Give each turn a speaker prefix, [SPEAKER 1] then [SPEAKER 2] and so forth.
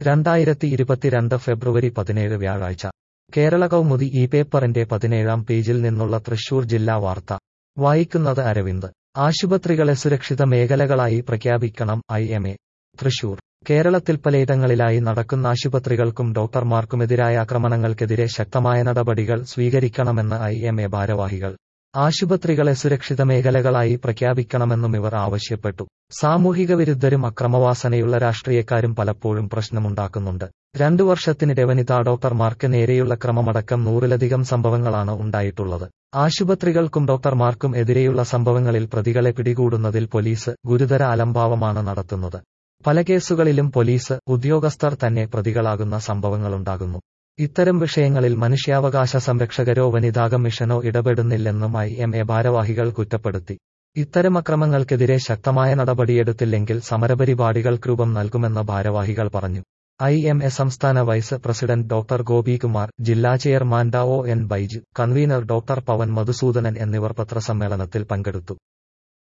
[SPEAKER 1] രണ്ടായിരത്തി ഇരുപത്തിരണ്ട് ഫെബ്രുവരി പതിനേഴ് വ്യാഴാഴ്ച കേരള കൗമുദി ഈ പേപ്പറിന്റെ പതിനേഴാം പേജിൽ നിന്നുള്ള തൃശൂർ ജില്ലാ വാർത്ത വായിക്കുന്നത് അരവിന്ദ് ആശുപത്രികളെ സുരക്ഷിത മേഖലകളായി പ്രഖ്യാപിക്കണം ഐ എം എ തൃശൂർ കേരളത്തിൽ പലയിടങ്ങളിലായി നടക്കുന്ന ആശുപത്രികൾക്കും ഡോക്ടർമാർക്കുമെതിരായ ആക്രമണങ്ങൾക്കെതിരെ ശക്തമായ നടപടികൾ സ്വീകരിക്കണമെന്ന് ഐ എം എ ഭാരവാഹികൾ ആശുപത്രികളെ സുരക്ഷിത മേഖലകളായി പ്രഖ്യാപിക്കണമെന്നും ഇവർ ആവശ്യപ്പെട്ടു സാമൂഹിക വിരുദ്ധരും അക്രമവാസനയുള്ള രാഷ്ട്രീയക്കാരും പലപ്പോഴും പ്രശ്നമുണ്ടാക്കുന്നുണ്ട് രണ്ടു വർഷത്തിനിടെ വനിതാ ഡോക്ടർമാർക്ക് നേരെയുള്ള ക്രമമടക്കം നൂറിലധികം സംഭവങ്ങളാണ് ഉണ്ടായിട്ടുള്ളത് ആശുപത്രികൾക്കും ഡോക്ടർമാർക്കും എതിരെയുള്ള സംഭവങ്ങളിൽ പ്രതികളെ പിടികൂടുന്നതിൽ പോലീസ് ഗുരുതര അലംഭാവമാണ് നടത്തുന്നത് പല കേസുകളിലും പോലീസ് ഉദ്യോഗസ്ഥർ തന്നെ പ്രതികളാകുന്ന സംഭവങ്ങളുണ്ടാകുന്നു ഇത്തരം വിഷയങ്ങളിൽ മനുഷ്യാവകാശ സംരക്ഷകരോ വനിതാ കമ്മീഷനോ ഇടപെടുന്നില്ലെന്നും ഐ എം എ ഭാരവാഹികൾ കുറ്റപ്പെടുത്തി ഇത്തരം അക്രമങ്ങൾക്കെതിരെ ശക്തമായ നടപടിയെടുത്തില്ലെങ്കിൽ സമരപരിപാടികൾക്ക് രൂപം നൽകുമെന്ന് ഭാരവാഹികൾ പറഞ്ഞു ഐ എം എ സംസ്ഥാന വൈസ് പ്രസിഡന്റ് ഡോക്ടർ ഗോപികുമാർ ജില്ലാ ചെയർമാൻ ഡ O N Baiju convener doctor Pavan Madhusudanan എന്നിവർ പത്രസമ്മേളനത്തിൽ പങ്കെടുത്തു